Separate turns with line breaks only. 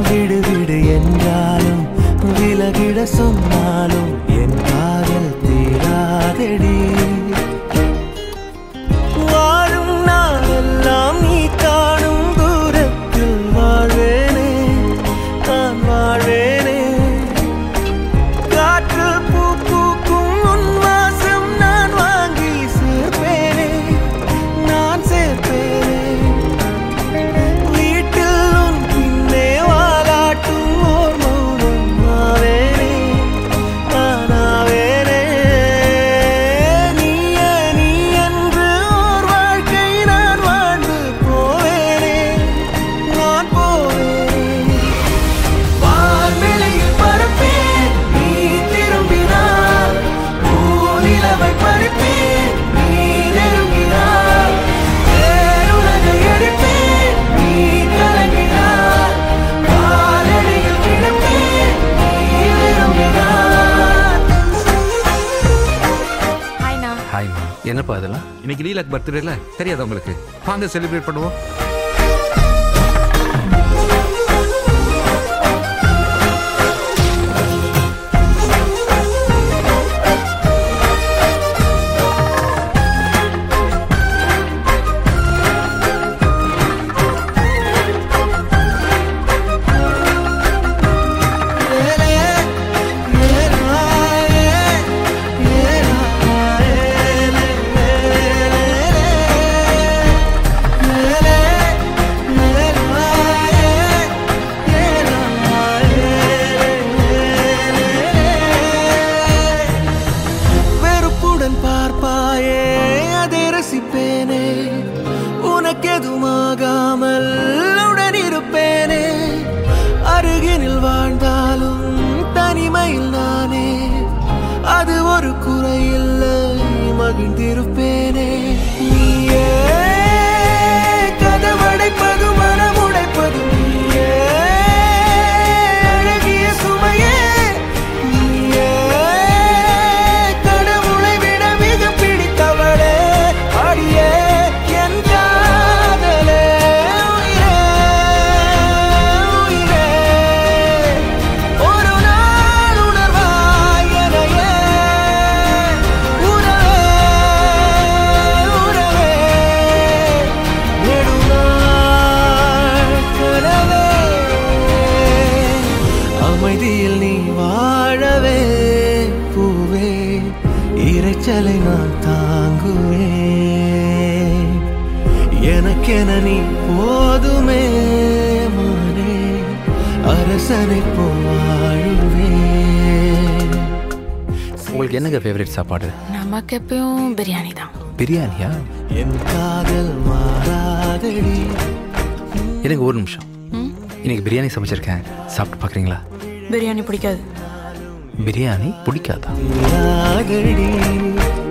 விடு விடு என்றாலும் விலகிட சொன்னாலும் என் காதல் தீராதடி வாழும் நாளெல்லாம் நீ காணும் தூரத்தில் வாழ்வேனே நான் வாழ்வேனே காற்றில் பூ பூக்கும் உன் வாசம் நான் வாங்கி சேர்ப்பேனே நான் சேர்ப்பேனே வீட்டில் உன் பின்னே வாலாட்டும் ஓர் மௌனம் ஆவேனே நானாவேனே நீயே நீ என்று ஓர் வாழ்க்கை நான் வாழ்ந்து போவேனே நான் போவேனே வான்வெளியில் பறப்பேன் நீ திரும்பினார் பூநிலவை பறிப்பேன் நீ நெருங்கினார் பேருலகை அடிப்பேன் நீ கலங்கினார் காலடியில் கிடப்பேன் நீ விரும்பினார்
ஹாய்ண்ணா
ஹாய்மா என்னப்பா இதெல்லாம்
இன்னைக்கு லீலாக் பர்த்டேல தெரியாதா உங்களுக்கு வாங்க செலிப்ரேட் பண்ணுவோம் வெறுப்புடன் பார்ப்பாயே அதை ரசிப்பேனே உனக்கெதுமாகாமல் உடன் இருப்பேனே அருகினில் வாழ்ந்தாலும் தனிமையில் நானே அது ஒரு குறையில்லை மகிழ்ந்திருப்பேனே நீயே கதவடைப்பது மனம் உடைப்பது நீயே அழகிய சுமையே நீயே கடவுளை விட மிக பிடித்தவளே அடியே என் காதலே உயிரே உயிரே ஒரு நாள் உணர்வாய் எனையே உறவே உறவே நெடுநாள் கனவே அமைதியில் நீ வாழவே பூவே இரைச்சலை நான் தாங்குவேன் எனக்கென நீ போதுமே மானே அரசனை போவாழுவேன்
உங்களுக்கு என்னங்க ஃபேவரட் சாப்பாடு
நமக்கு எப்பயும் பிரியாணி தான்
பிரியாணியா
என் காதல் மாறாதடி
எனக்கு ஒரு நிமிஷம்
ம்
இன்னைக்கு பிரியாணி சமைச்சிருக்கேன் சாப்பிட்டு பார்க்குறீங்களா
பிரியாணி பிடிக்காது
பிரியாணி பிடிக்காதா
மாறாதடி